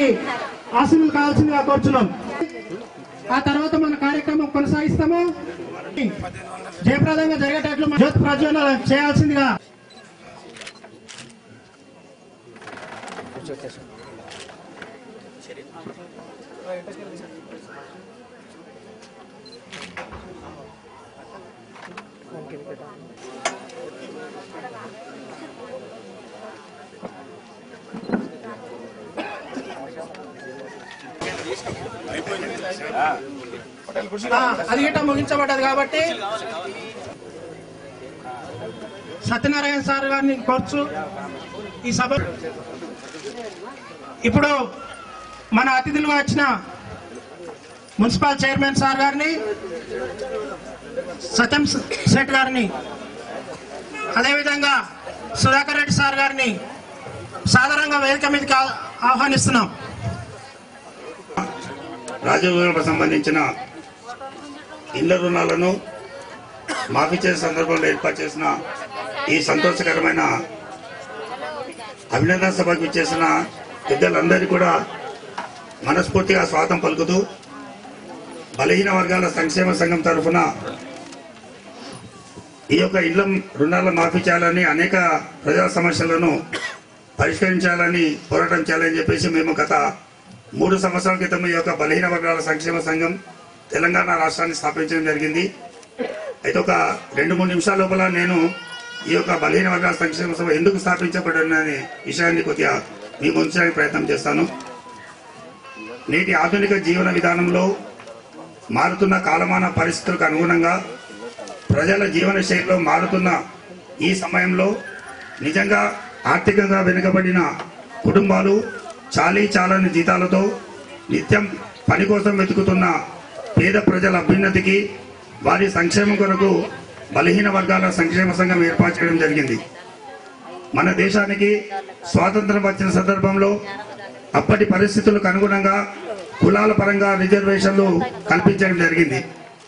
ఆశీనులు కావాల్సిందిగా కోరుచున్నాం ఆ తర్వాత మన కార్యక్రమం కొనసాగిస్తాము జయప్రదంగా జరిగేటట్లు మన జ్యోతి ప్రజ్వలన చేయాల్సిందిగా ఆ, అది గిట్ట ముగించబడ్డది కాబట్టి సత్యనారాయణ సార్ గారిని కోర్చు ఈ సభ ఇప్పుడు మన అతిథులుగా వచ్చిన మున్సిపల్ చైర్మన్ సార్ గారిని సత్యం శెట్ గారిని అదేవిధంగా సుధాకర్ రెడ్డి సార్ గారిని సాధారణంగా వేదిక మీదకి ఆ- ఆహ్వానిస్తున్నాం రాజకీయాలకు సంబంధించిన ఇళ్ల రుణాలను మాఫీ చేసే సందర్భంలో ఏర్పాటు చేసిన ఈ సంతోషకరమైన అభినందన సభకు ఇచ్చేసిన పెద్దలందరికీ కూడా మనస్ఫూర్తిగా స్వాగతం పలుకుతూ బలహీన వర్గాల సంక్షేమ సంఘం తరఫున ఈ యొక్క ఇళ్ల రుణాల మాఫీ చేయాలని అనేక ప్రజా సమస్యలను పరిష్కరించాలని పోరాటం చేయాలని చెప్పేసి మేము గత మూడు సంవత్సరాల క్రితం ఈ యొక్క బలహీన వర్గాల సంక్షేమ సంఘం తెలంగాణ రాష్ట్రాన్ని స్థాపించడం జరిగింది అయితే ఒక రెండు మూడు నిమిషాల లోపల నేను ఈ యొక్క బలహీన వర్గాల సంక్షేమ సభ ఎందుకు స్థాపించబడిననే విషయాన్ని కొద్దిగా మీ ముంచడానికి ప్రయత్నం చేస్తాను నేటి ఆధునిక జీవన విధానంలో మారుతున్న కాలమాన పరిస్థితులకు అనుగుణంగా ప్రజల జీవన శైలిలో మారుతున్న ఈ సమయంలో నిజంగా ఆర్థికంగా వెనుకబడిన కుటుంబాలు చాలీ చాలని జీతాలతో నిత్యం పని కోసం వెతుకుతున్న పేద ప్రజల అభ్యున్నతికి వారి సంక్షేమం కొరకు బలహీన వర్గాల సంక్షేమ సంఘం ఏర్పాటు చేయడం జరిగింది మన దేశానికి స్వాతంత్రం వచ్చిన సందర్భంలో అప్పటి పరిస్థితులకు అనుగుణంగా కులాల పరంగా రిజర్వేషన్లు కల్పించడం జరిగింది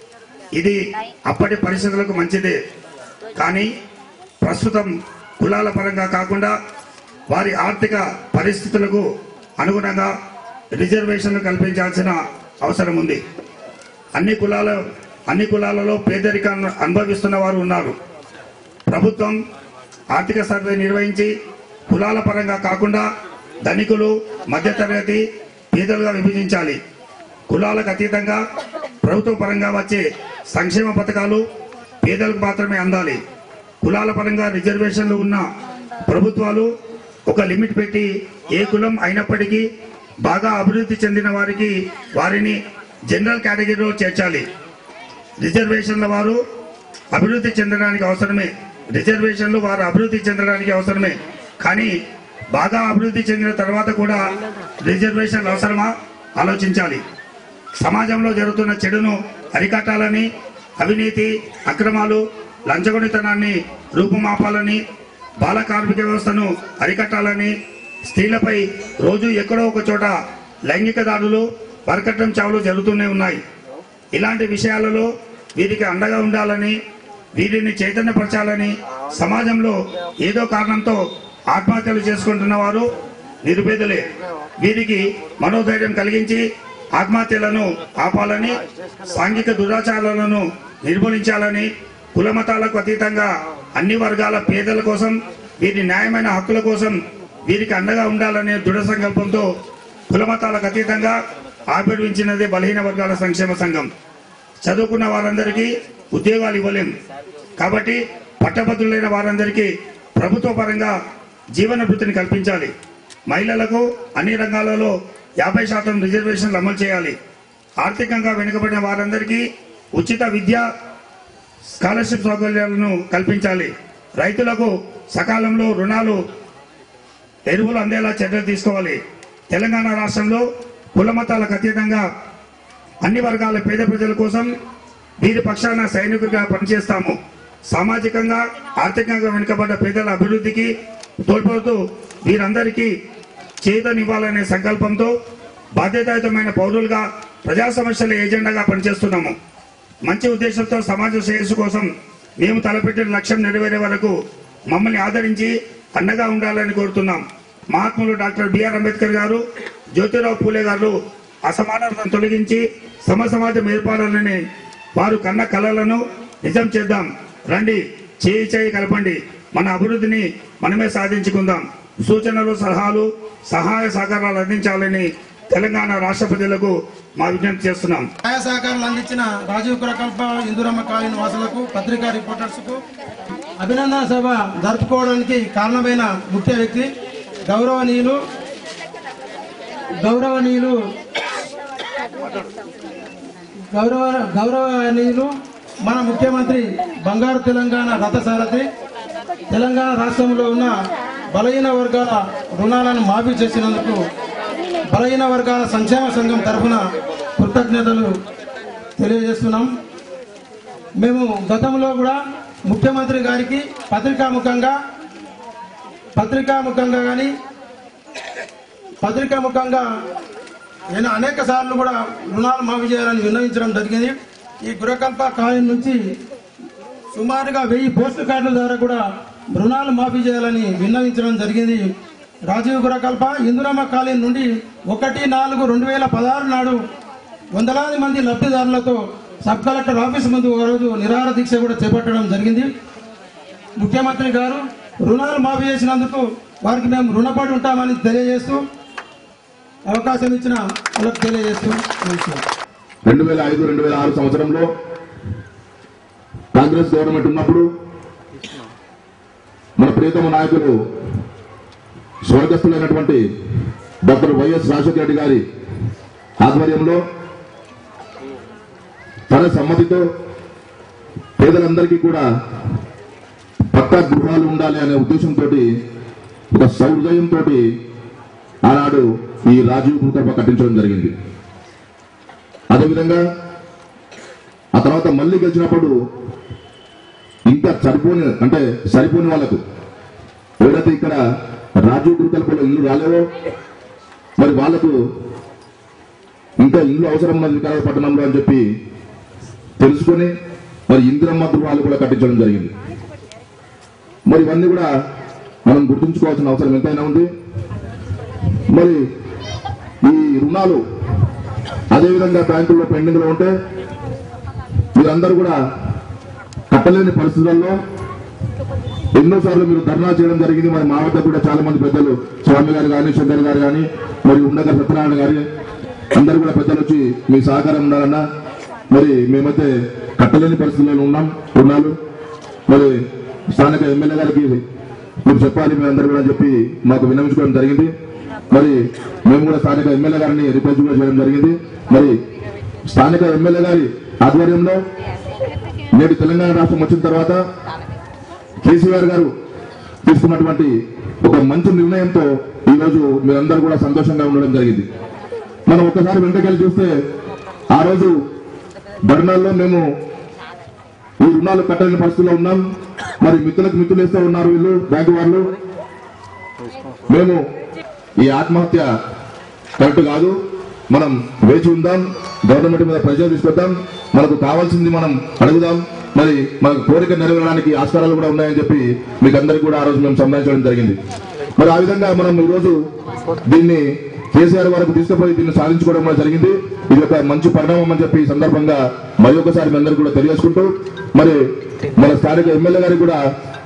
ఇది అప్పటి పరిస్థితులకు మంచిదే కానీ ప్రస్తుతం కులాల పరంగా కాకుండా వారి ఆర్థిక పరిస్థితులకు అనుగుణంగా రిజర్వేషన్లు కల్పించాల్సిన అవసరం ఉంది అన్ని కులాల అన్ని కులాలలో పేదరికాన్ని అనుభవిస్తున్న వారు ఉన్నారు ప్రభుత్వం ఆర్థిక సర్వే నిర్వహించి కులాల పరంగా కాకుండా ధనికులు మధ్యతరగతి పేదలుగా విభజించాలి కులాలకు అతీతంగా ప్రభుత్వ పరంగా వచ్చే సంక్షేమ పథకాలు పేదలకు మాత్రమే అందాలి కులాల పరంగా రిజర్వేషన్లు ఉన్న ప్రభుత్వాలు ఒక లిమిట్ పెట్టి ఏ కులం అయినప్పటికీ బాగా అభివృద్ధి చెందిన వారికి వారిని జనరల్ కేటగిరీలో చేర్చాలి రిజర్వేషన్ల వారు అభివృద్ధి చెందడానికి అవసరమే రిజర్వేషన్లు వారు అభివృద్ధి చెందడానికి అవసరమే కానీ బాగా అభివృద్ధి చెందిన తర్వాత కూడా రిజర్వేషన్లు అవసరమా ఆలోచించాలి సమాజంలో జరుగుతున్న చెడును అరికట్టాలని అవినీతి అక్రమాలు లంచగొనితనాన్ని రూపుమాపాలని బాల కార్మిక వ్యవస్థను అరికట్టాలని స్త్రీలపై రోజు ఎక్కడో ఒక చోట లైంగిక దాడులు వరకట్నం చావులు జరుగుతూనే ఉన్నాయి ఇలాంటి విషయాలలో వీరికి అండగా ఉండాలని వీరిని చైతన్యపరచాలని సమాజంలో ఏదో కారణంతో ఆత్మహత్యలు చేసుకుంటున్న వారు నిరుపేదలే వీరికి మనోధైర్యం కలిగించి ఆత్మహత్యలను ఆపాలని సాంఘిక దురాచారాలను నిర్మూలించాలని కులమతాలకు అతీతంగా అన్ని వర్గాల పేదల కోసం వీరి న్యాయమైన హక్కుల కోసం వీరికి అండగా ఉండాలనే దృఢ సంకల్పంతో కులమతాలకు అతీతంగా ఆవిర్వించినదే బలహీన వర్గాల సంక్షేమ సంఘం చదువుకున్న వారందరికీ ఉద్యోగాలు ఇవ్వలేం కాబట్టి పట్టభద్రులైన వారందరికీ ప్రభుత్వ పరంగా జీవన భృతిని కల్పించాలి మహిళలకు అన్ని రంగాలలో యాభై శాతం రిజర్వేషన్లు అమలు చేయాలి ఆర్థికంగా వెనుకబడిన వారందరికీ ఉచిత విద్య స్కాలర్షిప్ సౌకర్యాలను కల్పించాలి రైతులకు సకాలంలో రుణాలు ఎరువులు అందేలా చర్యలు తీసుకోవాలి తెలంగాణ రాష్ట్రంలో కులమతాలకు అతీతంగా అన్ని వర్గాల పేద ప్రజల కోసం వీరి పక్షాన సైనికుడిగా పనిచేస్తాము సామాజికంగా ఆర్థికంగా వెనుకబడ్డ పేదల అభివృద్ధికి తోడ్పడుతూ వీరందరికీ చేతనివ్వాలనే సంకల్పంతో బాధ్యతాయుతమైన పౌరులుగా ప్రజా సమస్యల ఏజెండాగా పనిచేస్తున్నాము మంచి ఉద్దేశంతో సమాజ శ్రేయస్సు కోసం మేము తలపెట్టిన లక్ష్యం నెరవేరే వరకు మమ్మల్ని ఆదరించి అండగా ఉండాలని కోరుతున్నాం మహాత్ములు డాక్టర్ బిఆర్ అంబేద్కర్ గారు జ్యోతిరావు పూలే గారు అసమానతను తొలగించి సమ సమాజం ఏర్పడాలని వారు కన్న కళలను నిజం చేద్దాం రండి చేయి చేయి కలపండి మన అభివృద్ధిని మనమే సాధించుకుందాం సూచనలు సలహాలు సహాయ సహకారాలు అందించాలని తెలంగాణ రాష్ట్ర ప్రజలకు మా విజ్ఞప్తి చేస్తున్నాం సహాయ సహకారాలు అందించిన రాజీవ్ ప్రకల్ప ఇందురమ్మ కాలనీ వాసులకు పత్రికా రిపోర్టర్స్ కు అభినందన సభ జరుపుకోవడానికి కారణమైన ముఖ్య వ్యక్తి గౌరవనీయులు గౌరవనీయులు గౌరవ గౌరవనీయులు మన ముఖ్యమంత్రి బంగారు తెలంగాణ రథసారథి తెలంగాణ రాష్ట్రంలో ఉన్న బలహీన వర్గాల రుణాలను మాఫీ చేసినందుకు బలహీన వర్గాల సంక్షేమ సంఘం తరఫున కృతజ్ఞతలు తెలియజేస్తున్నాం మేము గతంలో కూడా ముఖ్యమంత్రి గారికి పత్రికాముఖంగా పత్రికాముఖంగా కానీ పత్రికాముఖంగా నేను అనేక సార్లు కూడా రుణాలు మాఫీ చేయాలని విన్నవించడం జరిగింది ఈ గృహకల్ప కాలం నుంచి సుమారుగా వెయ్యి పోస్ట్ కార్డుల ద్వారా కూడా రుణాలు మాఫీ చేయాలని విన్నవించడం జరిగింది రాజీవ్ గృహకల్ప ఇందురమ్మ కాలనీ నుండి ఒకటి నాలుగు రెండు వేల పదహారు నాడు వందలాది మంది లబ్ధిదారులతో సబ్ కలెక్టర్ ఆఫీస్ ముందు ఒక రోజు నిరాహార దీక్ష కూడా చేపట్టడం జరిగింది ముఖ్యమంత్రి గారు రుణాలు మాఫీ చేసినందుకు వారికి మేము రుణపడి ఉంటామని తెలియజేస్తూ అవకాశం ఇచ్చిన వాళ్ళకి తెలియజేస్తూ ముగిస్తున్నాను. రెండు వేల ఐదు రెండు వేల ఆరు సంవత్సరంలో కాంగ్రెస్ గవర్నమెంట్ ఉన్నప్పుడు మన ప్రియతమ నాయకులు స్వర్గస్థులైనటువంటి డాక్టర్ వైఎస్ రాజశేఖర రెడ్డి గారి ఆధ్వర్యంలో తన సమ్మతితో పేదలందరికీ కూడా పక్కా గృహాలు ఉండాలి అనే ఉద్దేశంతో ఒక సౌహృదయంతో ఆనాడు ఈ రాజీవ్ భూకర్ప కట్టించడం జరిగింది అదేవిధంగా ఆ తర్వాత మళ్ళీ గెలిచినప్పుడు ఇంకా సరిపోని అంటే సరిపోని వాళ్ళకు ఎవరైతే ఇక్కడ రాజీవ్ గురుకల్పలో ఇల్లు రాలేవో మరి వాళ్లకు ఇంకా ఇల్లు అవసరం ఉన్నది వికారాబాద్ పట్టణంలో అని చెప్పి తెలుసుకొని మరి ఇందిరమ్మ గృహాలు కూడా కట్టించడం జరిగింది మరి ఇవన్నీ కూడా మనం గుర్తుంచుకోవాల్సిన అవసరం ఎంతైనా ఉంది మరి ఈ రుణాలు అదేవిధంగా బ్యాంకుల్లో పెండింగ్ లో ఉంటే మీరందరూ కూడా కట్టలేని పరిస్థితుల్లో ఎన్నోసార్లు మీరు ధర్నా చేయడం జరిగింది మరి మా వద్ద కూడా చాలా మంది పెద్దలు స్వామి గారు కానీ శంకర్ గారు కానీ మరి ఉండగర్ సత్యనారాయణ గారి అందరూ కూడా పెద్దలు వచ్చి మీ సహకారం ఉండాలన్నా మరి మేమైతే కట్టలేని పరిస్థితుల్లో ఉన్నాం రుణాలు మరి స్థానిక ఎమ్మెల్యే గారికి మీరు చెప్పాలి మీ అందరూ కూడా చెప్పి మాకు విన్నవించుకోవడం జరిగింది మరి మేము కూడా స్థానిక ఎమ్మెల్యే గారిని రిక్వెస్ట్ కూడా చేయడం జరిగింది మరి స్థానిక ఎమ్మెల్యే గారి ఆధ్వర్యంలో నేటి తెలంగాణ రాష్ట్రం వచ్చిన తర్వాత కేసీఆర్ గారు తీసుకున్నటువంటి ఒక మంచి నిర్ణయంతో ఈ రోజు మీరందరూ కూడా సంతోషంగా ఉండడం జరిగింది మనం ఒక్కసారి వెంటకెళ్ళి చూస్తే ఆ రోజు ధర్నాల్లో మేము ఈ రుణాలు కట్టలేని పరిస్థితిలో ఉన్నాం మరి మిత్రులకు మిత్రులు వేస్తూ ఉన్నారు వీళ్ళు బ్యాంకు వాళ్ళు మేము ఈ ఆత్మహత్య కరెక్ట్ కాదు మనం వేచి ఉందాం గవర్నమెంట్ మీద ప్రెజర్ తీసుకొద్దాం మనకు కావాల్సింది మనం అడుగుదాం మరి మనకు కోరిక నెరవేరడానికి ఆస్కారాలు కూడా ఉన్నాయని చెప్పి మీకు అందరికీ కూడా ఆ రోజు మేము సంబంధించడం జరిగింది మరి ఆ విధంగా మనం ఈ రోజు దీన్ని కేసీఆర్ వరకు తీసుకుపోయి దీన్ని సాధించుకోవడం కూడా జరిగింది ఇది ఒక మంచి పరిణామం అని చెప్పి ఈ సందర్భంగా మరి ఒకసారి మీ అందరికీ కూడా తెలియజేసుకుంటూ మరి మన స్థానిక ఎమ్మెల్యే గారికి కూడా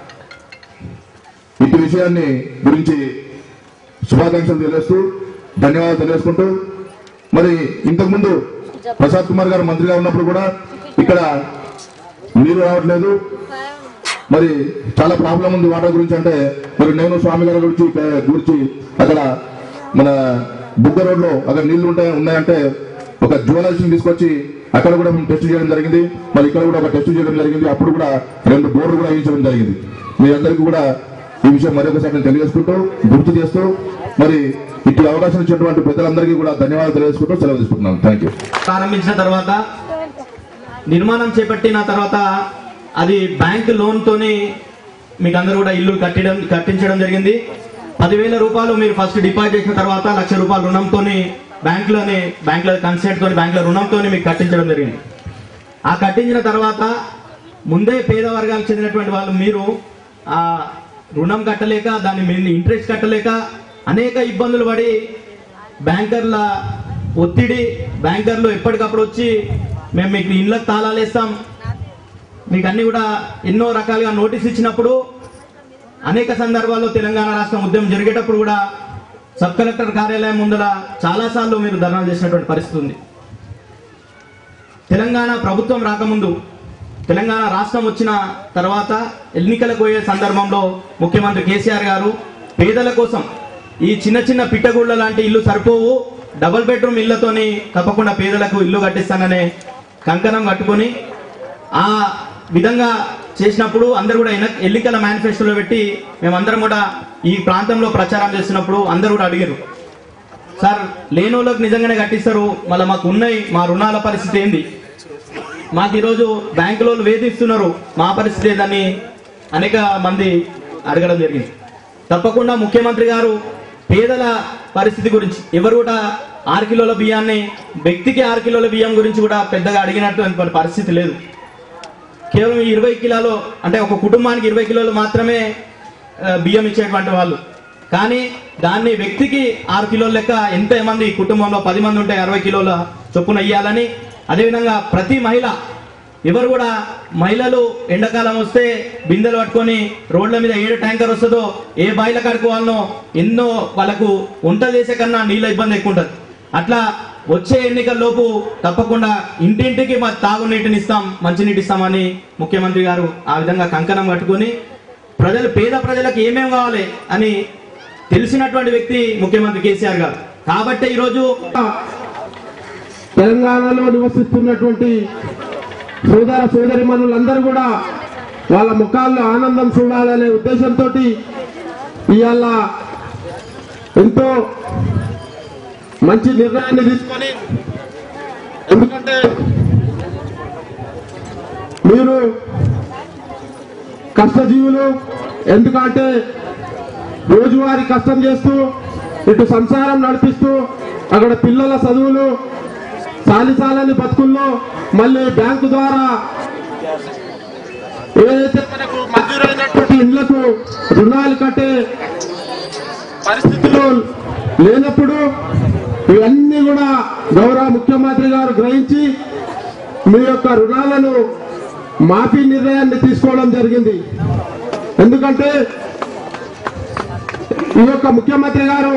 ఇటు విషయాన్ని గురించి శుభాకాంక్షలు తెలియజేస్తూ ధన్యవాదాలు తెలియజేసుకుంటూ మరి ఇంతకుముందు ప్రసాద్ కుమార్ గారు మంత్రిగా ఉన్నప్పుడు కూడా ఇక్కడ నీరు రావట్లేదు మరి చాలా ప్రాబ్లం ఉంది వాటర్ గురించి అంటే మరి నేను స్వామి గారి గురించి గురించి అక్కడ మన బుగ్గ రోడ్ లో అక్కడ నీళ్లు ఉంటాయి ఉన్నాయంటే ఒక జువలర్స్ తీసుకొచ్చి అక్కడ కూడా మేము టెస్ట్ చేయడం జరిగింది మరి ఇక్కడ కూడా ఒక టెస్ట్ చేయడం జరిగింది అప్పుడు కూడా రెండు బోర్డు కూడా వేయించడం జరిగింది మీ అందరికీ కూడా ఈ విషయం మరొకసారి నేను తెలియజేసుకుంటూ గుర్తు చేస్తూ మరి ఇటు అవకాశం ఇచ్చినటువంటి పెద్దలందరికీ కూడా ధన్యవాదాలు తెలియజేసుకుంటూ సెలవు తీసుకుంటున్నాను థ్యాంక్ యూ ప్రారంభించిన తర్వాత నిర్మాణం చేపట్టిన తర్వాత అది బ్యాంక్ లోన్ తోని మీకు అందరూ కూడా ఇల్లు కట్టడం కట్టించడం జరిగింది పదివేల రూపాయలు మీరు ఫస్ట్ డిపాజిట్ చేసిన తర్వాత లక్ష రూపాయల రుణంతోని బ్యాంకులోనే బ్యాంకులో కన్సెంట్ తోని బ్యాంకులో రుణంతోని మీకు కట్టించడం జరిగింది ఆ కట్టించిన తర్వాత ముందే పేద వర్గాలకు చెందినటువంటి వాళ్ళు మీరు ఆ రుణం కట్టలేక దాని మీద ఇంట్రెస్ట్ కట్టలేక అనేక ఇబ్బందులు పడి బ్యాంకర్ల ఒత్తిడి బ్యాంకర్లు ఎప్పటికప్పుడు వచ్చి మేము మీకు ఇళ్ళకి తాళాలు వేస్తాం మీకు అన్ని కూడా ఎన్నో రకాలుగా నోటీస్ ఇచ్చినప్పుడు అనేక సందర్భాల్లో తెలంగాణ రాష్ట్రం ఉద్యమం జరిగేటప్పుడు కూడా సబ్ కలెక్టర్ కార్యాలయం ముందర చాలాసార్లు మీరు ధర్నాలు చేసినటువంటి పరిస్థితి ఉంది తెలంగాణ ప్రభుత్వం రాకముందు తెలంగాణ రాష్ట్రం వచ్చిన తర్వాత ఎన్నికలకు పోయే సందర్భంలో ముఖ్యమంత్రి కేసీఆర్ గారు పేదల కోసం ఈ చిన్న చిన్న పిట్టగుళ్ళ లాంటి ఇల్లు సరిపోవు డబుల్ బెడ్రూమ్ ఇళ్లతోని తప్పకుండా పేదలకు ఇల్లు కట్టిస్తాననే కంకణం కట్టుకొని ఆ విధంగా చేసినప్పుడు అందరు కూడా ఎన్న- ఎన్నికల మేనిఫెస్టోలో పెట్టి మేమందరం కూడా ఈ ప్రాంతంలో ప్రచారం చేస్తున్నప్పుడు అందరూ కూడా అడిగారు సార్ లేని వాళ్ళకి నిజంగానే కట్టిస్తారు మళ్ళీ మాకు ఉన్నాయి మా రుణాల పరిస్థితి ఏంది మాకు ఈరోజు బ్యాంకులో వేధిస్తున్నారు మా పరిస్థితి ఏందని అనేక మంది అడగడం జరిగింది తప్పకుండా ముఖ్యమంత్రి గారు పేదల పరిస్థితి గురించి ఎవరు కూడా ఆరు కిలోల బియ్యాన్ని వ్యక్తికి ఆరు కిలోల బియ్యం గురించి కూడా పెద్దగా అడిగినటువంటి పరిస్థితి లేదు కేవలం ఈ ఇరవై కిలోలు అంటే ఒక కుటుంబానికి ఇరవై కిలోలు మాత్రమే ఆ, బియ్యం ఇచ్చేటువంటి వాళ్ళు కానీ దాన్ని వ్యక్తికి ఆరు కిలోల లెక్క ఎంత మంది కుటుంబంలో పది మంది ఉంటే అరవై కిలోల చొప్పున ఇయ్యాలని అదేవిధంగా ప్రతి మహిళ ఎవరు కూడా మహిళలు ఎండాకాలం వస్తే బిందెలు పట్టుకొని రోడ్ల మీద ఏడు ట్యాంకర్ వస్తుందో ఏ బాయిల కడుకోవాలనో ఎన్నో వాళ్ళకు వంట చేసే కన్నా నీళ్ళ ఇబ్బంది ఎక్కువ ఉంటుంది అట్లా వచ్చే ఎన్నికల లోపు తప్పకుండా ఇంటింటికి మా తాగునీటిని ఇస్తాం మంచినీటి ఇస్తామని ముఖ్యమంత్రి గారు ఆ విధంగా కంకణం కట్టుకొని ప్రజలు పేద ప్రజలకు ఏమేం కావాలి అని తెలిసినటువంటి వ్యక్తి ముఖ్యమంత్రి కేసీఆర్ గారు కాబట్టి ఈరోజు తెలంగాణలో నివసిస్తున్నటువంటి సోదర సోదరి మనులందరూ కూడా వాళ్ళ ముఖాల్లో ఆనందం చూడాలనే ఉద్దేశంతో ఇవాళ ఎంతో మంచి నిర్ణయాన్ని తీసుకొని ఎందుకంటే మీరు కష్టజీవులు ఎందుకంటే రోజువారీ కష్టం చేస్తూ ఇటు సంసారం నడిపిస్తూ అక్కడ పిల్లల చదువులు సాలిసాలని బతుకుల్లో మళ్ళీ బ్యాంకు ద్వారా ఏదైతే మనకు మంజూరైనటువంటి ఇళ్లకు రుణాలు కట్టే పరిస్థితులు లేనప్పుడు ఇవన్నీ కూడా గౌరవ ముఖ్యమంత్రి గారు గ్రహించి మీ యొక్క రుణాలను మాఫీ నిర్ణయాన్ని తీసుకోవడం జరిగింది ఎందుకంటే ఈ యొక్క ముఖ్యమంత్రి గారు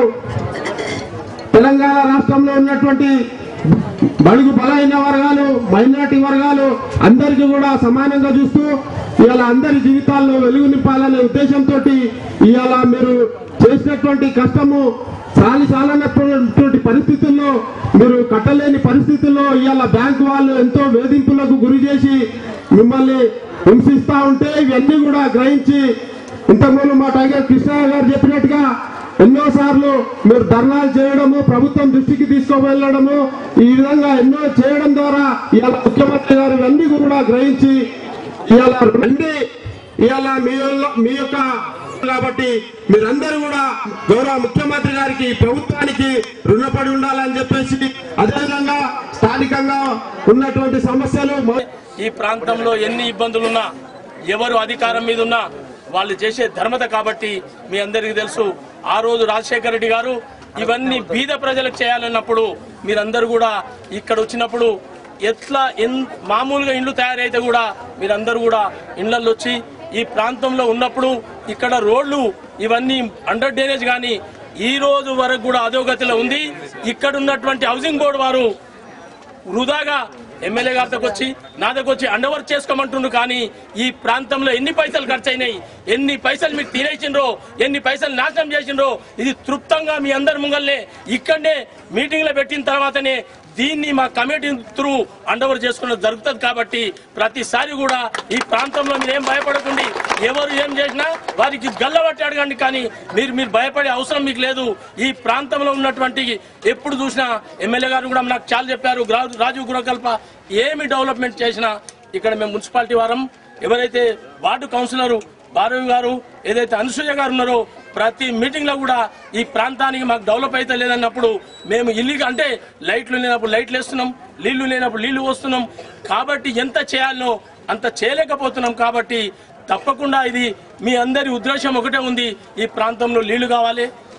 తెలంగాణ రాష్ట్రంలో ఉన్నటువంటి బడుగు బలైన వర్గాలు మైనార్టీ వర్గాలు అందరికీ కూడా సమానంగా చూస్తూ ఇవాళ అందరి జీవితాల్లో వెలుగు నింపాలనే ఉద్దేశంతో ఇవాళ మీరు చేసినటువంటి కష్టము సాలి సాలనటువంటి పరిస్థితుల్లో మీరు కట్టలేని పరిస్థితుల్లో ఇవాళ బ్యాంకు వాళ్ళు ఎంతో వేధింపులకు గురి చేసి మిమ్మల్ని హింసిస్తా ఉంటే ఇవన్నీ కూడా గ్రహించి ఇంతకుముందు మా టైగర్ కృష్ణ గారు చెప్పినట్టుగా ఎన్నో సార్లు మీరు ధర్నాలు చేయడము ప్రభుత్వం దృష్టికి తీసుకువెళ్ళడము ఈ విధంగా ఎన్నో చేయడం ద్వారా ఇవాళ ముఖ్యమంత్రి గారు ఇవన్నీ కూడా గ్రహించి ఇవాళ రండి ఇవాళ మీ వల్ల- మీ యొక్క కాబట్టి మీరందరూ కూడా గౌరవ ముఖ్యమంత్రి గారికి ప్రభుత్వానికి రుణపడి ఉండాలని చెప్పేసి అదేవిధంగా స్థానికంగా ఉన్నటువంటి సమస్యలు మొ- ఈ ప్రాంతంలో ఎన్ని ఇబ్బందులున్నా ఎవరు అధికారం మీద ఉన్నా వాళ్ళు చేసే ధర్మత కాబట్టి మీ అందరికీ తెలుసు ఆ రోజు రాజశేఖర రెడ్డి గారు ఇవన్నీ బీద ప్రజలకు చేయాలన్నప్పుడు మీరందరూ కూడా ఇక్కడ వచ్చినప్పుడు ఎట్లా ఎన్ మామూలుగా ఇండ్లు తయారైతే కూడా మీరందరూ కూడా ఇండ్లలో వచ్చి ఈ ప్రాంతంలో ఉన్నప్పుడు ఇక్కడ రోడ్లు ఇవన్నీ అండర్ డ్రైనేజ్ కానీ ఈ రోజు వరకు కూడా అధోగతిలో ఉంది ఇక్కడ ఉన్నటువంటి హౌసింగ్ బోర్డు వారు వృధాగా ఎమ్మెల్యే గారి దగ్గర వచ్చి నా దగ్గర వచ్చి అండర్ చేసుకోమంటుండ్రు కానీ ఈ ప్రాంతంలో ఎన్ని పైసలు ఖర్చు అయినాయి ఎన్ని పైసలు మీరు తినేసిండ్రో ఎన్ని పైసలు నాశనం చేసిండ్రో ఇది తృప్తంగా మీ అందరి ముంగల్నే ఇక్కడనే మీటింగ్లో పెట్టిన తర్వాతనే దీన్ని మా కమిటీ త్రూ అండవర్ చేసుకున్నది జరుగుతుంది కాబట్టి ప్రతిసారి కూడా ఈ ప్రాంతంలో మీరు ఏం భయపడకండి ఎవరు ఏం చేసినా వారికి గల్లబట్టి అడగండి కానీ మీరు మీరు భయపడే అవసరం మీకు లేదు ఈ ప్రాంతంలో ఉన్నటువంటి ఎప్పుడు చూసినా ఎమ్మెల్యే గారు కూడా నాకు చాలా చెప్పారు గ్రా- రాజీవ్ గృహకల్ప ఏమి డెవలప్మెంట్ చేసినా ఇక్కడ మేము మున్సిపాలిటీ వారం ఎవరైతే వార్డు కౌన్సిలరు భారవి గారు ఏదైతే అనసూయ గారు ఉన్నారో ప్రతి మీటింగ్ లో కూడా ఈ ప్రాంతానికి మాకు డెవలప్ అయితే లేదన్నప్పుడు మేము ఇల్లీగా అంటే లైట్లు లేనప్పుడు లైట్లు వేస్తున్నాం నీళ్లు లేనప్పుడు నీళ్లు వస్తున్నాం కాబట్టి ఎంత చేయాలనో అంత చేయలేకపోతున్నాం కాబట్టి తప్పకుండా ఇది మీ అందరి ఉద్దేశం ఒకటే ఉంది ఈ ప్రాంతంలో నీళ్లు కావాలి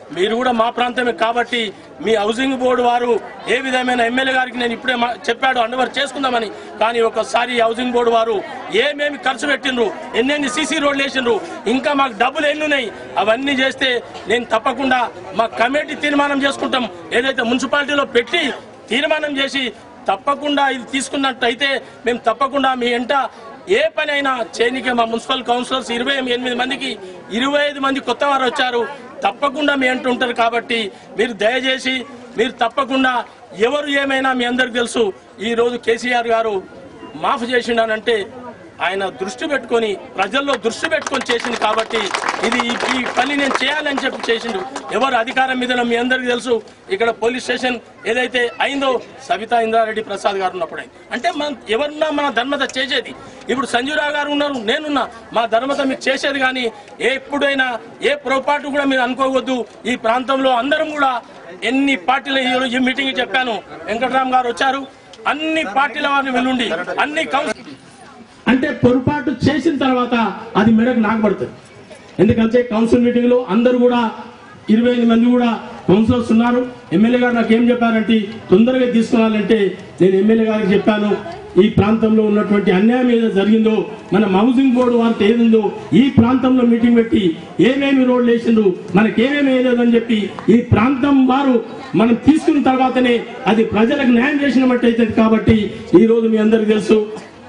మీరు కూడా మా ప్రాంతమే కాబట్టి మీ హౌసింగ్ బోర్డు వారు ఏ విధమైన ఎమ్మెల్యే గారికి నేను ఇప్పుడే మా- చెప్పాడు అండవర్ చేసుకుందామని కానీ ఒకసారి ఈ హౌసింగ్ బోర్డు వారు ఏమేమి ఖర్చు పెట్టిండ్రు ఎన్నెన్ని సీసీ రోడ్లు వేసిండ్రు ఇంకా మాకు డబ్బులు ఎన్ని ఉన్నాయి అవన్నీ చేస్తే నేను తప్పకుండా మా కమిటీ తీర్మానం చేసుకుంటాం ఏదైతే మున్సిపాలిటీలో పెట్టి తీర్మానం చేసి తప్పకుండా ఇది తీసుకున్నట్టయితే మేము తప్పకుండా మీ ఎంట ఏ పని అయినా చేయనికే మా మున్సిపల్ కౌన్సిలర్స్ ఇరవై ఎనిమిది మందికి ఇరవై ఐదు మంది కొత్త వారు వచ్చారు తప్పకుండా మీ అంటూ ఉంటారు కాబట్టి మీరు దయచేసి మీరు తప్పకుండా ఎవరు ఏమైనా మీ అందరికి తెలుసు ఈ రోజు కేసీఆర్ గారు మాఫ్ చేసిండానంటే ఆయన దృష్టి పెట్టుకొని ప్రజల్లో దృష్టి పెట్టుకొని చేసింది కాబట్టి ఇది ఈ- ఈ పని నేను చేయాలని చెప్పి చేసిండు ఎవరు అధికారం మీద మీ అందరికీ తెలుసు ఇక్కడ పోలీస్ స్టేషన్ ఏదైతే అయిందో సవితా ఇంద్రారెడ్డి ప్రసాద్ గారు ఉన్నప్పుడే అంటే మన ఎవరున్నా మన ధర్మత చేసేది ఇప్పుడు సంజీవరావు గారు ఉన్నారు నేనున్నా మా ధర్మత మీకు చేసేది కానీ ఏ ఎప్పుడైనా ఏ పొరపాటు కూడా మీరు అనుకోవద్దు ఈ ప్రాంతంలో అందరం కూడా ఎన్ని పార్టీలు ఈ రోజు ఈ మీటింగ్ చెప్పాను వెంకటరామ్ గారు వచ్చారు అన్ని పార్టీల వారిని వెల్లుండి అన్ని కౌన్సిల్ అంటే పొరపాటు చేసిన తర్వాత అది మెడకు నాకబడుతుంది ఎందుకంటే కౌన్సిల్ మీటింగ్ లో అందరూ కూడా ఇరవై ఎనిమిది మంది కూడా కౌన్సిలర్స్ ఉన్నారు ఎమ్మెల్యే గారు నాకు ఏం చెప్పారంటే తొందరగా తీసుకురావాలంటే నేను ఎమ్మెల్యే గారికి చెప్పాను ఈ ప్రాంతంలో ఉన్నటువంటి అన్యాయం ఏదో జరిగిందో మన హౌసింగ్ బోర్డు వారితో ఏదుందో ఈ ప్రాంతంలో మీటింగ్ పెట్టి ఏమేమి రోడ్లు వేసిండ్రు మనకి ఏమేమి వేయలేదని చెప్పి ఈ ప్రాంతం వారు మనం తీసుకున్న తర్వాతనే అది ప్రజలకు న్యాయం చేసినట్టు అవుతుంది కాబట్టి ఈ రోజు మీ అందరికీ తెలుసు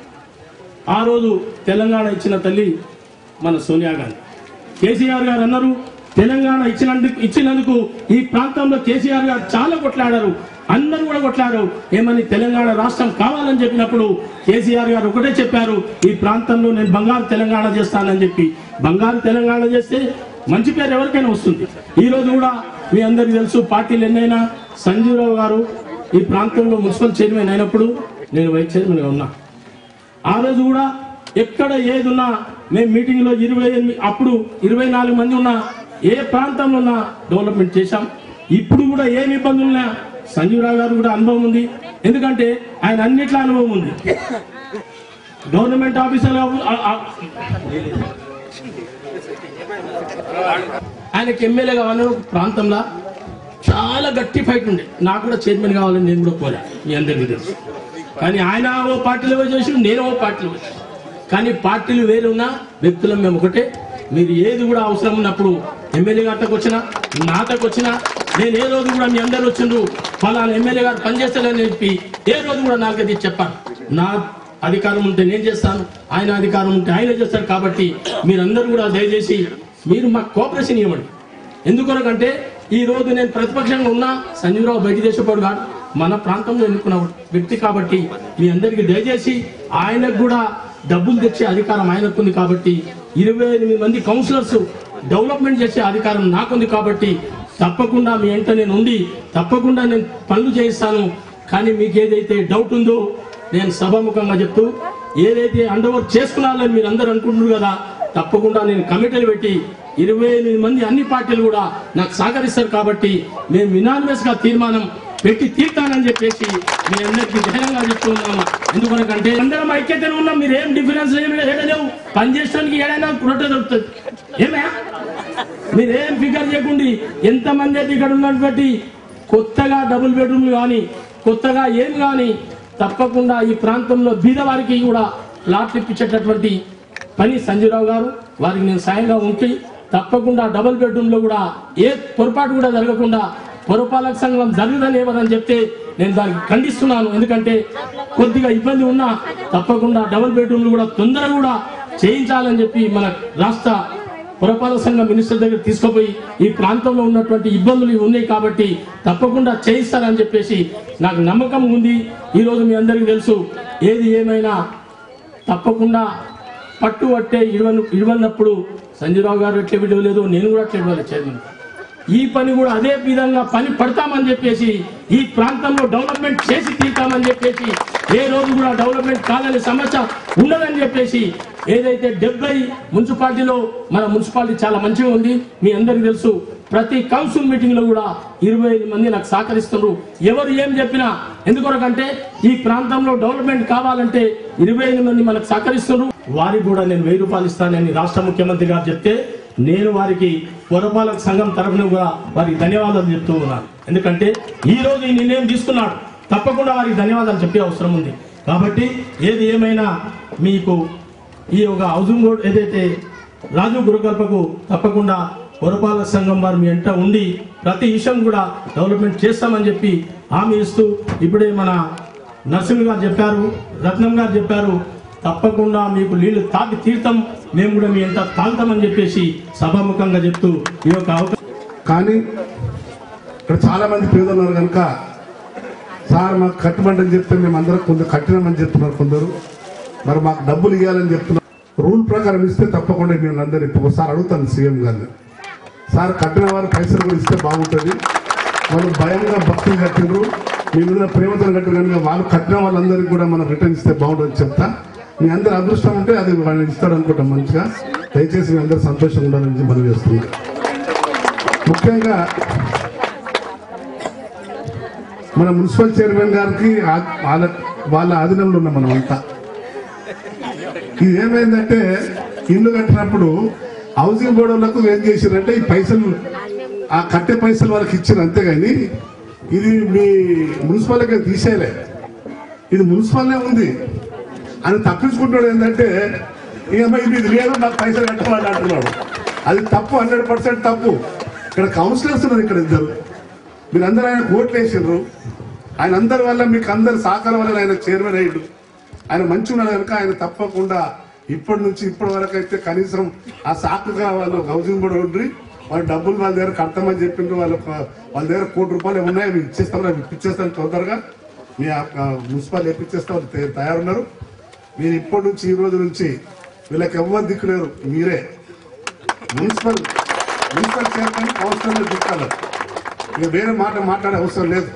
ఆ రోజు తెలంగాణ ఇచ్చిన తల్లి మన సోనియా గాంధీ కేసీఆర్ గారు అన్నారు తెలంగాణ ఇచ్చినందుకు ఇచ్చినందుకు ఈ ప్రాంతంలో కేసీఆర్ గారు చాలా కొట్లాడారు అందరూ కూడా కొట్లాడారు ఏమని తెలంగాణ రాష్ట్రం కావాలని చెప్పినప్పుడు కేసీఆర్ గారు ఒకటే చెప్పారు ఈ ప్రాంతంలో నేను బంగారు తెలంగాణ చేస్తానని చెప్పి బంగారు తెలంగాణ చేస్తే మంచి పేరు ఎవరికైనా వస్తుంది ఈ రోజు కూడా మీ అందరికీ తెలుసు పార్టీలు ఎన్నైనా సంజీవరావు గారు ఈ ప్రాంతంలో మున్సిపల్ చైర్మన్ అయినప్పుడు నేను వైస్ చైర్మన్గా ఉన్నా ఆ రోజు కూడా ఎక్కడ ఏది ఉన్నా మేము మీటింగ్ లో ఇరవై ఎనిమిది అప్పుడు ఇరవై నాలుగు మంది ఉన్నా ఏ ప్రాంతంలో ఉన్నా డెవలప్మెంట్ చేశాం ఇప్పుడు కూడా ఏమి ఇబ్బందులు ఉన్నా సంజీవరావు గారు కూడా అనుభవం ఉంది ఎందుకంటే ఆయన అన్నిట్ల అనుభవం ఉంది గవర్నమెంట్ ఆఫీసర్ ఆయనకి ఎమ్మెల్యే కావాలని ఒక ప్రాంతంలో చాలా గట్టి ఫైట్ ఉండే నాకు కూడా చైర్మన్ కావాలని నేను కూడా కోరా మీ అందరికీ తెలుసు కానీ ఆయన ఓ పార్టీలో పోయి చేసి నేను ఓ పార్టీలో పోయి చేసి. కానీ పార్టీలు వేరు ఉన్నా వ్యక్తులం మేము ఒకటే మీరు ఏది కూడా అవసరం ఉన్నప్పుడు ఎమ్మెల్యే గారితో వచ్చినా నాతకు వచ్చినా నేను ఏ రోజు కూడా మీ అందరు వచ్చిండ్రు ఫలానా ఎమ్మెల్యే గారు పనిచేస్తానని చెప్పి ఏ రోజు కూడా నాకు అది చెప్పాను నా అధికారం ఉంటే నేను చేస్తాను ఆయన అధికారం ఉంటే ఆయన చేస్తాడు కాబట్టి మీరందరూ కూడా దయచేసి మీరు మాకు కోఆపరేషన్ ఇవ్వండి ఎందుకొరకంటే ఈ రోజు నేను ప్రతిపక్షంగా ఉన్నా సంజీవరావు బయట దేశపాడు కాదు మన ప్రాంతంలో ఎన్నుకున్న వ్యక్తి కాబట్టి మీ అందరికీ దయచేసి ఆయనకు కూడా డబ్బులు తెచ్చే అధికారం ఆయనకుంది కాబట్టి ఇరవై ఎనిమిది మంది కౌన్సిలర్స్ డెవలప్మెంట్ చేసే అధికారం నాకుంది కాబట్టి తప్పకుండా మీ వెంట నేను ఉండి తప్పకుండా నేను పనులు చేయిస్తాను కానీ మీకు ఏదైతే డౌట్ ఉందో నేను సభాముఖంగా చెప్తూ ఏదైతే అండర్వర్క్ చేసుకున్నారని మీరు అందరూ అనుకుంటున్నారు కదా తప్పకుండా నేను కమిటీలు పెట్టి ఇరవై ఎనిమిది మంది అన్ని పార్టీలు కూడా నాకు సహకరిస్తారు కాబట్టి మేము యునానిమస్ గా తీర్మానం పెట్టి తీర్తానని చెప్పేసి మీ అందరికీ ధైర్యంగా చెప్తున్నాను ఎందుకనకంటే అందరం ఐక్యతను ఉన్నాం మీరు ఏం డిఫరెన్స్ ఏమి ఏడలేవు పని చేసడానికి ఏడైనా రొట్టె దొరుకుతుంది ఏమే మీరేం ఫిగర్ చేయకుండా ఎంతమంది అయితే ఇక్కడ ఉన్నటువంటి కొత్తగా డబుల్ బెడ్రూమ్లు కానీ కొత్తగా ఏం కానీ తప్పకుండా ఈ ప్రాంతంలో బీద వారికి కూడా ప్లాట్లు ఇప్పించేటటువంటి పని సంజీవరావు గారు వారికి నేను సాయంగా ఉంటే తప్పకుండా డబుల్ బెడ్రూమ్ లో కూడా ఏ పొరపాటు కూడా జరగకుండా పురపాలక సంఘం జరగదని ఏమని చెప్తే నేను దానికి ఖండిస్తున్నాను ఎందుకంటే కొద్దిగా ఇబ్బంది ఉన్నా తప్పకుండా డబుల్ బెడ్రూమ్లు కూడా తొందరగా కూడా చేయించాలని చెప్పి మన రాష్ట్ర పురపాలక సంఘం మినిస్టర్ దగ్గర తీసుకుపోయి ఈ ప్రాంతంలో ఉన్నటువంటి ఇబ్బందులు ఇవి ఉన్నాయి కాబట్టి తప్పకుండా చేయిస్తారని చెప్పేసి నాకు నమ్మకం ఉంది ఈ రోజు మీ అందరికీ తెలుసు ఏది ఏమైనా తప్పకుండా పట్టు పట్టే ఇడవను ఇడవన్నప్పుడు సంజయరావు గారు ఎట్లా విడవలేదు నేను కూడా అట్లా ఇడవలేదు చైర్మన్ ఈ పని కూడా అదే విధంగా పని పడతామని చెప్పేసి ఈ ప్రాంతంలో డెవలప్మెంట్ చేసి తీరుతామని చెప్పేసి ఏ రోజు కూడా డెవలప్మెంట్ కాలని సమస్య ఉండదని చెప్పేసి ఏదైతే డెబ్బై మున్సిపాలిటీలో మన మున్సిపాలిటీ చాలా మంచిగా ఉంది మీ అందరికీ తెలుసు ప్రతి కౌన్సిల్ మీటింగ్ లో కూడా ఇరవై ఐదు మంది నాకు సహకరిస్తున్నారు ఎవరు ఏం చెప్పినా ఎందుకొరకంటే ఈ ప్రాంతంలో డెవలప్మెంట్ కావాలంటే ఇరవై ఐదు మంది మనకు సహకరిస్తున్నారు వారికి కూడా నేను వెయ్యి రూపాయలు ఇస్తానని రాష్ట్ర ముఖ్యమంత్రి గారు చెప్తే నేను వారికి పురపాలక సంఘం తరఫున కూడా వారికి ధన్యవాదాలు చెప్తూ ఉన్నాను ఎందుకంటే ఈ రోజు ఈ నిర్ణయం తీసుకున్నాడు తప్పకుండా వారికి ధన్యవాదాలు చెప్పే అవసరం ఉంది కాబట్టి ఏది ఏమైనా మీకు ఈ ఒక హౌసింగ్ బోర్డ్ ఏదైతే రాజు గురుకల్పకు తప్పకుండా పురపాలక సంఘం వారు మీ వెంట ఉండి ప్రతి విషయం కూడా డెవలప్మెంట్ చేస్తామని చెప్పి హామీ ఇస్తూ ఇప్పుడే మన నరసింహ గారు చెప్పారు రత్నం గారు చెప్పారు తప్పకుండా మీకు నీళ్లు తాకి తీర్థం మేము కూడా మీ ఎంత తాగుతామని చెప్పేసి సభాముఖంగా చెప్తూ ఈ యొక్క అవకాశం కానీ ఇక్కడ చాలా మంది పేదలు ఉన్నారు కనుక సార్ మాకు కట్టమండి అని చెప్తే మేము అందరం కొందరు కట్టినామని చెప్తున్నారు కొందరు మరి మాకు డబ్బులు ఇవ్వాలని చెప్తున్నారు రూల్ ప్రకారం ఇస్తే తప్పకుండా మేము అందరు ఇప్పుడు ఒకసారి అడుగుతాను సీఎం గారిని సార్ కట్టిన వారు పైసలు కూడా ఇస్తే బాగుంటుంది వాళ్ళు భయంగా భక్తులు కట్టిండ్రు మీ మీద ప్రేమతో కట్టిన కనుక వాళ్ళు కట్టిన వాళ్ళందరికీ కూడా మనం రిటర్న్ ఇస్తే బాగుంటుంది చెప్తా మీ అందరి అదృష్టం ఉంటే అది వాళ్ళు ఇస్తాడు అనుకుంటాం మంచిగా దయచేసి మీ అందరు సంతోషంగా ఉండాలని మనం చేస్తున్నాం ముఖ్యంగా మన మున్సిపల్ చైర్మన్ గారికి ఆ- వాళ్ళ వాళ్ళ ఆధీనంలో ఉన్నాం మనం అంతా ఇది ఏమైందంటే ఇల్లు కట్టినప్పుడు హౌసింగ్ బోర్డు వాళ్ళకు ఏం చేసిరంటే ఈ పైసలు ఆ కట్టే పైసలు వాళ్ళకి ఇచ్చారు అంతేగాని ఇది మీ మున్సిపల్కి తీసేయలే ఇది మున్సిపల్నే ఉంది అని తప్పించుకుంటాడు ఏంటంటే ఇక మరి ఇది లేదు నాకు పైసలు కట్టుకోవాలి అంటున్నాడు అది తప్పు హండ్రెడ్ పర్సెంట్ తప్పు ఇక్కడ కౌన్సిలర్స్ ఉన్నారు ఇక్కడ ఇద్దరు మీరందరూ ఆయన కోట్లు వేసిండ్రు ఆయన అందరి వల్ల మీకు అందరి సహకారం వల్ల ఆయన చైర్మన్ అయ్యాడు ఆయన మంచి ఉన్నాడు కనుక ఆయన తప్పకుండా ఇప్పటి నుంచి ఇప్పటి వరకు అయితే కనీసం ఆ సాకుగా వాళ్ళు హౌసింగ్ బోర్డు ఉండి వాళ్ళు డబ్బులు వాళ్ళ దగ్గర కడతామని చెప్పిండ్రు వాళ్ళ వాళ్ళ దగ్గర కోటి రూపాయలు ఉన్నాయి అవి ఇచ్చేస్తాం అవి ఇప్పించేస్తాను తొందరగా మీ ఆ- ఆ మున్సిపల్ ఇప్పించేస్తాం వాళ్ళు తే- తయారున్నారు మీరు ఇప్పటి నుంచి ఈ రోజు నుంచి వీళ్ళకి ఎవ్వరు దిక్కులేరు మీరే మున్సిపల్ మున్సిపల్ చైర్మన్ కౌన్సిలర్లు దిక్కాలి ఇక వేరే మాట మాట్లాడే అవసరం లేదు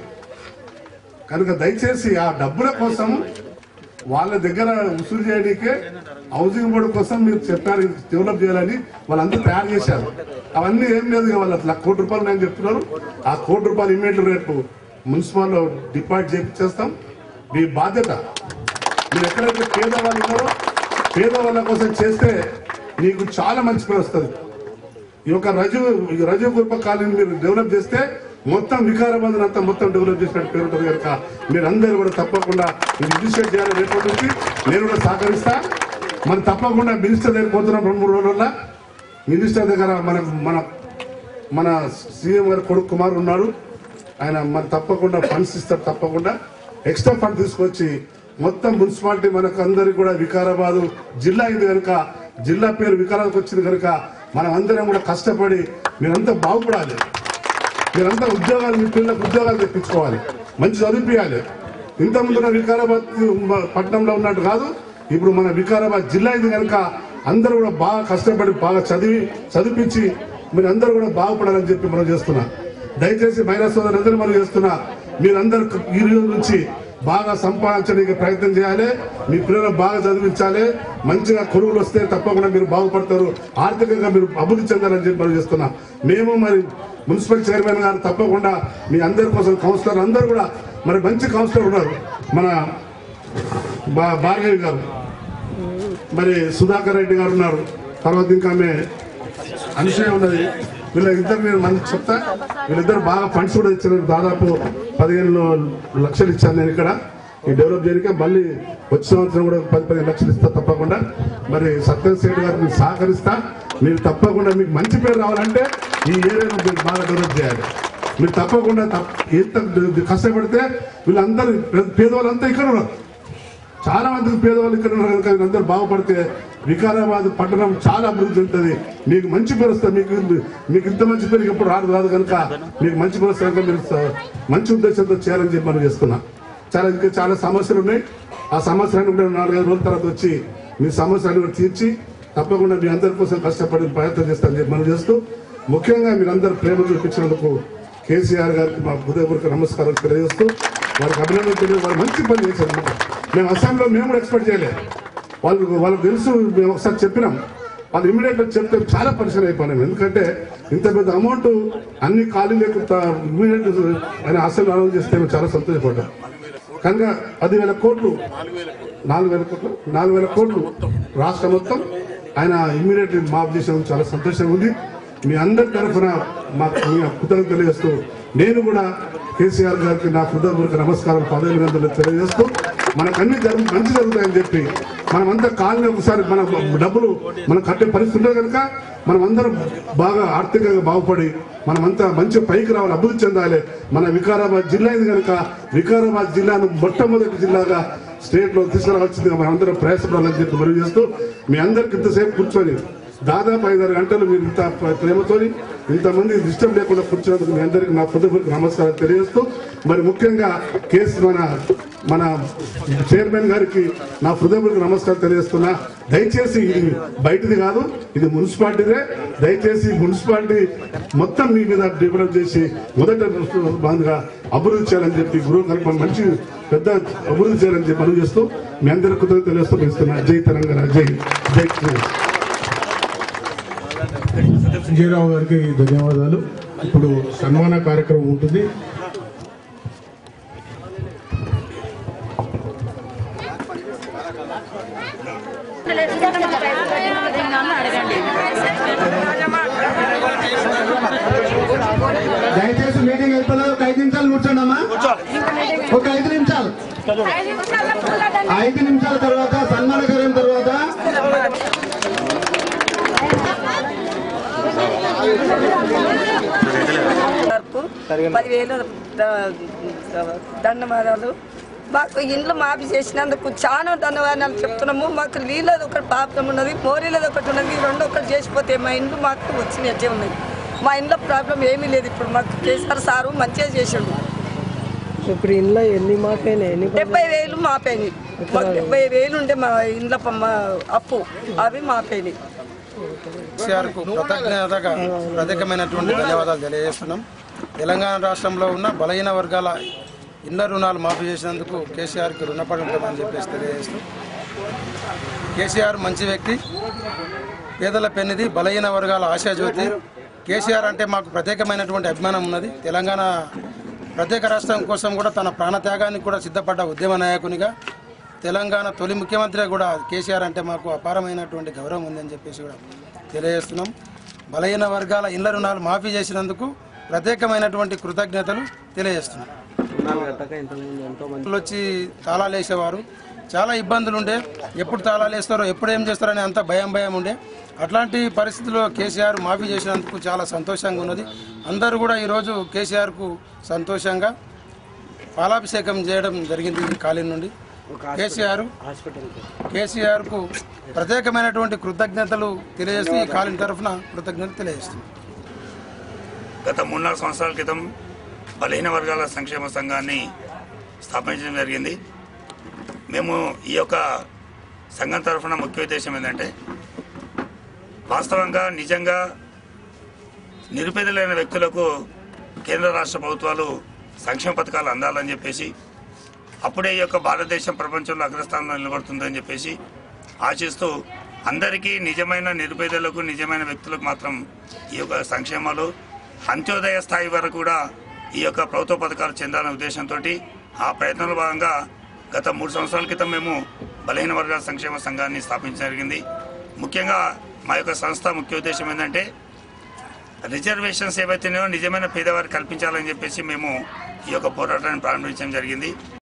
కనుక దయచేసి ఆ డబ్బుల కోసం వాళ్ళ దగ్గర వసూలు చేయడానికే హౌసింగ్ బోర్డు కోసం మీరు చెప్పారు ఇది డెవలప్ చేయాలని వాళ్ళందరూ తయారు చేశారు అవన్నీ ఏం లేదు ఇక వాళ్ళ అట్లా కోటి రూపాయలు నేను చెప్తున్నారు ఆ కోటి రూపాయలు ఇమీడియట్ రేపు మున్సిపల్ డిపాజిట్ చేపిచ్చేస్తాం మీ బాధ్యత మీరు ఎక్కడైతే పేదవాళ్ళు ఉన్నారో పేదవాళ్ళ కోసం చేస్తే నీకు చాలా మంచి పేరు వస్తుంది ఈ యొక్క రజు ఈ రజు కృప కాలనీ మీరు డెవలప్ చేస్తే మొత్తం వికారాబాద్ అంతా మొత్తం డెవలప్ చేసినట్టు పేరు ఉంటుంది కనుక మీరు అందరూ కూడా తప్పకుండా ఇది ఇనిషియేట్ చేయాలి రేపటి నుంచి నేను కూడా సహకరిస్తా మనం తప్పకుండా మినిస్టర్ దగ్గర పోతున్నాం రెండు మూడు రోజుల్లో మినిస్టర్ దగ్గర మన మన మన సీఎం గారు కొడుకు కుమార్ ఉన్నాడు ఆయన మన తప్పకుండా ఫండ్స్ ఇస్తారు తప్పకుండా ఎక్స్ట్రా ఫండ్ తీసుకొచ్చి మొత్తం మున్సిపాలిటీ మనకు అందరికి కూడా వికారాబాదు జిల్లా అయింది కనుక జిల్లా పేరు వికారాబాద్కి వచ్చింది కనుక మనం అందరం కూడా కష్టపడి మీరంతా బాగుపడాలి మీరంతా ఉద్యోగాలు మీ పిల్లలకు ఉద్యోగాలు తెప్పించుకోవాలి మంచి చదివిపియాలి ఇంత ముందున్న వికారాబాద్ పట్టణంలో ఉన్నట్టు కాదు ఇప్పుడు మన వికారాబాద్ జిల్లా ఇది కనుక అందరూ కూడా బాగా కష్టపడి బాగా చదివి చదివించి మీరు అందరూ కూడా బాగుపడాలని చెప్పి మనం చేస్తున్నా దయచేసి మహిళా సోదరులందరూ మనం చేస్తున్నా మీరందరూ ఈ రోజు నుంచి బాగా సంపాదించడానికి ప్రయత్నం చేయాలి మీ పిల్లలను బాగా చదివించాలి మంచిగా కొనుగోలు వస్తే తప్పకుండా మీరు బాగుపడతారు ఆర్థికంగా మీరు అభివృద్ధి చెందాలని చెప్పి మనం చేస్తున్నాం మేము మరి మున్సిపల్ చైర్మన్ గారు తప్పకుండా మీ అందరి కోసం కౌన్సిలర్ అందరూ కూడా మరి మంచి కౌన్సిలర్ ఉన్నారు మన బా- భార్గవి గారు మరి సుధాకర్ రెడ్డి గారు ఉన్నారు తర్వాత ఇంకా ఆమె అనుసూయ ఉన్నది వీళ్ళిద్దరు నేను మనకి చెప్తా వీళ్ళిద్దరు బాగా ఫండ్స్ కూడా ఇచ్చారు దాదాపు పదిహేను లక్షలు ఇచ్చాను నేను ఇక్కడ ఈ డెవలప్ చేయడానికి మళ్ళీ వచ్చే సంవత్సరం కూడా పది పదిహేను లక్షలు ఇస్తా తప్పకుండా మరి సత్యం సేట్ గారు మీకు సహకరిస్తా మీరు తప్పకుండా మీకు మంచి పేరు రావాలంటే ఈ ఏరియాను మీరు బాగా డెవలప్ చేయాలి మీరు తప్పకుండా తప్ప- ఎంత కష్టపడితే వీళ్ళందరూ పేదవాళ్ళంతా ఇక్కడ ఉన్నారు చాలా మందికి పేదవాళ్ళు ఇక్కడ ఉన్నారు కనుక అందరూ బాగుపడితే వికారాబాద్ పట్టణం చాలా అభివృద్ధి ఉంటుంది మీకు మంచి పేరు వస్తుంది మీకు మీకు ఇంత మంచి పేరు ఎప్పుడు రాదు రాదు కనుక మీకు మంచి పేరు వస్తుంది కనుక మీరు స- మంచి ఉద్దేశంతో చేయాలని చెప్పి మనం చేస్తున్నాం చాలా ఇంకా చాలా సమస్యలు ఉన్నాయి ఆ సమస్యలను కూడా నాలుగైదు రోజుల తర్వాత వచ్చి మీ సమస్యలను కూడా తీర్చి తప్పకుండా మీ అందరి కోసం కష్టపడి ప్రయత్నం చేస్తానని చెప్పి మనం చేస్తూ ముఖ్యంగా మీరందరూ ప్రేమ చూపించినందుకు కేసీఆర్ గారికి మా హృదయపూర్వక నమస్కారాలు తెలియజేస్తూ వారికి అభినందన తెలియదు వారు మంచి పని చేశారు మేము అస్సాంలో మేము కూడా ఎక్స్పెక్ట్ చేయలేదు వాళ్ళు వాళ్ళకి తెలుసు మేము ఒకసారి చెప్పినాం వాళ్ళు ఇమీడియట్ గా చెప్తే చాలా పరిశ్రమ అయిపోయినాం ఎందుకంటే ఇంత పెద్ద అమౌంట్ అన్ని ఖాళీ లేకుండా ఇమీడియట్ అని అసలు అనౌన్స్ చేస్తే మేము చాలా సంతోషపడ్డాం కనుక పదివేల కోట్లు నాలుగు వేల కోట్లు నాలుగు వేల కోట్లు రాష్ట్రం మొత్తం ఆయన ఇమ్మీడియట్లీ మాఫ్ చేసినందుకు చాలా సంతోషంగా ఉంది మీ అందరి తరఫున మాకు మీ కృతజ్ఞతలు తెలియజేస్తూ నేను కూడా కేసీఆర్ గారికి నా హృదయపూర్వక నమస్కారం పదవి గంటలు తెలియజేస్తూ మనకు అన్ని జరుగు మంచి జరుగుతాయని చెప్పి మనమంతా కాలనీ ఒకసారి మన డబ్బులు మనం కట్టే పరిస్థితి ఉండదు కనుక మనమందరం బాగా ఆర్థికంగా బాగుపడి మనమంతా మంచి పైకి రావాలి అభివృద్ధి చెందాలి మన వికారాబాద్ జిల్లా ఇది కనుక వికారాబాద్ జిల్లాను మొట్టమొదటి జిల్లాగా స్టేట్ లో తీసుకురావాల్సిందిగా మనం అందరం ప్రయాసపడాలని చెప్పి మనవి చేస్తూ మీ అందరికి ఇంతసేపు కూర్చొని దాదాపు ఐదారు గంటలు మీరు ఇంత ప్రేమతోని ఇంతమంది డిస్టర్బ్ లేకుండా కూర్చున్నందుకు మీ అందరికి నా హృదయపూర్వక నమస్కారం తెలియజేస్తూ మరి ముఖ్యంగా కేసు మన మన చైర్మన్ గారికి నా హృదయపూర్వక నమస్కారం తెలియజేస్తున్నా దయచేసి ఇది బయటది కాదు ఇది మున్సిపాలిటీదే దయచేసి మున్సిపాలిటీ మొత్తం మీ మీద డెవలప్ చేసి మొదట బాగా అభివృద్ధి చేయాలని చెప్పి గురువు కల్పన మంచి పెద్ద అభివృద్ధి చేయాలని చెప్పి మనం చేస్తూ మీ అందరి కృతజ్ఞత తెలియజేస్తూ పిలుస్తున్నా జై తెలంగాణ జై జై కృష్ణ. విజయరావు గారికి ధన్యవాదాలు ఇప్పుడు సన్మాన కార్యక్రమం ఉంటుంది దయచేసి మీటింగ్ అయిపోలేదు ఒక ఐదు నిమిషాలు కూర్చోండి అమ్మా ఒక ఐదు నిమిషాలు ఐదు నిమిషాల తర్వాత సన్మాన కార్యం తర్వాత వరకు పదివేలు ద- దండవాదాలు మాకు ఇండ్లు మాఫీ చేసినందుకు చాలా ధన్యవాదాలు చెప్తున్నాము మాకు నీళ్ళది ఒకటి ప్రాబ్లం ఉన్నది మోరీలది ఒకటి ఉన్నది రెండు ఒకటి చేసిపోతే మా ఇండ్లు మాకు వచ్చినట్టే ఉన్నాయి మా ఇంట్లో ప్రాబ్లం ఏమీ లేదు ఇప్పుడు మాకు కేసీఆర్ సారు మంచిగా చేసిండు ఇప్పుడు ఇంట్లో ఎన్ని మాకైనా ఎన్ని డెబ్బై వేలు మాపేని మాకు డెబ్బై వేలు ఉండే మా ఇంట్లో ప- మా అప్పు అవి మాపేని కేసీఆర్కు కృతజ్ఞతగా ప్రత్యేకమైనటువంటి ధన్యవాదాలు తెలియజేస్తున్నాం తెలంగాణ రాష్ట్రంలో ఉన్న బలహీన వర్గాల ఇళ్ల రుణాలు మాఫీ చేసినందుకు కేసీఆర్కి రుణపడి ఉంటామని చెప్పేసి తెలియజేస్తూ కేసీఆర్ మంచి వ్యక్తి పేదల పెన్నిది బలహీన వర్గాల ఆశాజ్యోతి కేసీఆర్ అంటే మాకు ప్రత్యేకమైనటువంటి అభిమానం ఉన్నది తెలంగాణ ప్రత్యేక రాష్ట్రం కోసం కూడా తన ప్రాణత్యాగానికి కూడా సిద్ధపడ్డ ఉద్యమ నాయకునిగా తెలంగాణ తొలి ముఖ్యమంత్రి కూడా కేసీఆర్ అంటే మాకు అపారమైనటువంటి గౌరవం ఉందని చెప్పేసి కూడా తెలియజేస్తున్నాం బలహీన వర్గాల ఇళ్ల రుణాలు మాఫీ చేసినందుకు ప్రత్యేకమైనటువంటి కృతజ్ఞతలు తెలియజేస్తున్నాం రుణాలు కట్టక ఇంతకుముందు ఎంతో మంది వాళ్ళు వచ్చి తాళాలు వేసేవారు చాలా ఇబ్బందులు ఉండే ఎప్పుడు తాళాలు వేస్తారో ఎప్పుడు ఏం చేస్తారని అంత భయం భయం ఉండే అట్లాంటి పరిస్థితుల్లో కేసీఆర్ మాఫీ చేసినందుకు చాలా సంతోషంగా ఉన్నది అందరూ కూడా ఈరోజు కేసీఆర్కు సంతోషంగా పాలాభిషేకం చేయడం జరిగింది ఈ కాలేజీ నుండి కేసీఆర్ హాస్పిటల్కి కేసీఆర్కు ప్రత్యేకమైనటువంటి కృతజ్ఞతలు తెలియజేస్తూ ఈ కాలేజీ తరఫున కృతజ్ఞతలు తెలియజేస్తుంది గత మూడు నాలుగు సంవత్సరాల క్రితం బలహీన వర్గాల సంక్షేమ సంఘాన్ని స్థాపించడం జరిగింది మేము ఈ యొక్క సంఘం తరఫున ముఖ్య ఉద్దేశం ఏంటంటే వాస్తవంగా నిజంగా నిరుపేదలైన వ్యక్తులకు కేంద్ర రాష్ట్ర ప్రభుత్వాలు సంక్షేమ పథకాలు అందాలని చెప్పేసి అప్పుడే ఈ యొక్క భారతదేశం ప్రపంచంలో అగ్రస్థానంలో నిలబడుతుందని చెప్పేసి ఆశిస్తూ అందరికీ నిజమైన నిరుపేదలకు నిజమైన వ్యక్తులకు మాత్రం ఈ యొక్క సంక్షేమాలు అంత్యోదయ స్థాయి వరకు కూడా ఈ యొక్క ప్రభుత్వ పథకాలు చెందాలనే ఉద్దేశంతో ఆ ప్రయత్నంలో భాగంగా గత మూడు సంవత్సరాల క్రితం మేము బలహీన వర్గాల సంక్షేమ సంఘాన్ని స్థాపించడం జరిగింది ముఖ్యంగా మా యొక్క సంస్థ ముఖ్య ఉద్దేశం ఏంటంటే రిజర్వేషన్స్ ఏవైతేనో నిజమైన పేదవారికి కల్పించాలని చెప్పేసి మేము ఈ యొక్క పోరాటాన్ని ప్రారంభించడం జరిగింది